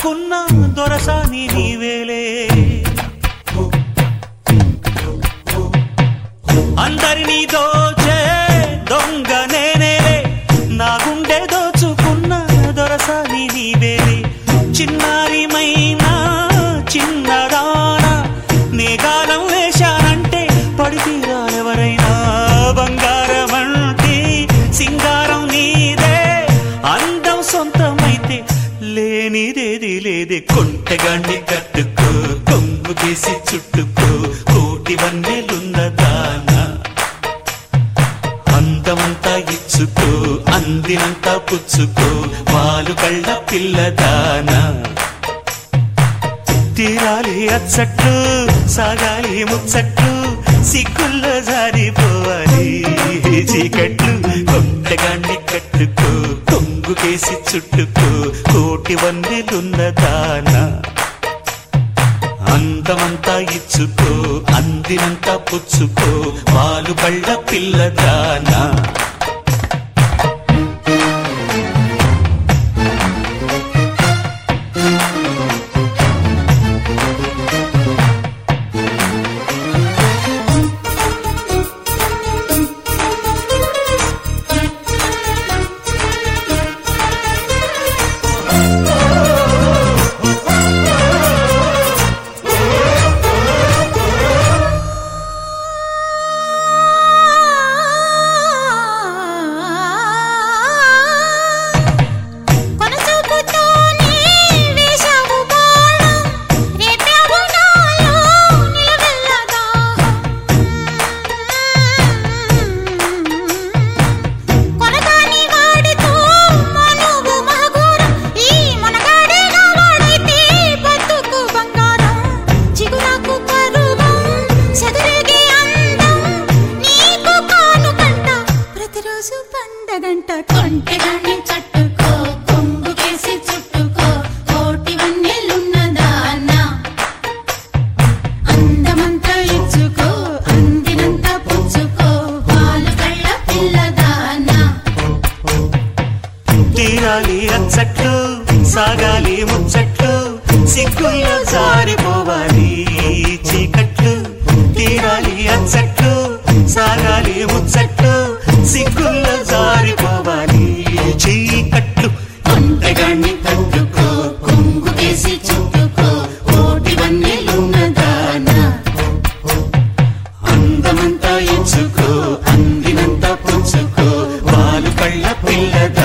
దాచుకున్న దొరసాని నీవేలే అందరినీ దోచే దొంగ నేనేలే నా గుండె దోచుకున్న దొరసాని నీవేలే చిన్నారిమైనా చిన్నదానా నీ గాలం వేశానంటే పడితీరాలెవరైనా బంగారం అంటే సింగారం నీదే అందం సొంతమైతే లేనిదేది లేదే కొంటగాన్ని కట్టుకో కొమ్ము గీసి చుట్టుకో కోటి వన్నెలున్నదానా అందమంతా ఇచ్చుకో అందినంతా పుచ్చుకో వాలు కళ్ళ పిల్లదానా తీరాలి అచ్చట్లు సాగాలి ముచ్చట్లు సిగ్గుల్లో జారిపోవాలి చీకట్లు కొంటగాన్ని కట్టుకో కొంగు కేసి చుట్టుకో కోటి వన్నెలున్నదానా అందమంతా ఇచ్చుకో అందినంతా పుచ్చుకో వాలు బళ్ళ పిల్లదానా కొనసూపుతోనే వేశావు బాణం రేపావు నాలో నిలవెల్ల దాహం కొనకాని వాడితో మనువు మహగూరం ఈ మనగాడే నా వాడైతే బతుకు బంగారం చిగురాకు కరువం చెదిరిగే అందం నీకు కానుకంట ప్రతిరోజు పండగంట కొంటెగాన్ని చట్టుకో కొంగుకేసి చుట్టుకో కోటి వన్నెలున్నదానా అందమంతా ఇచ్చుకో అందినంత పుచ్చుకో పాలు కళ్ళ పిల్లదానా తీరాలి అచ్చట్లు సాగాలి ముచ్చట్లు సిగ్గుల్లో జారిపోవాలి చీకట్లు తీరాలి అచ్చట్లు సాగాలి ముచ్చట్లు సిగ్గుల్లో జారిపోవాలి చీకట్లు కొంటెగాన్ని తట్టుకో కొంగుకేసి చుట్టుకో కోటి వన్నెలున్నదానా అందమంతా ఇచ్చుకో అందినంత పుచ్చుకో వాలు కళ్ళ పిల్లద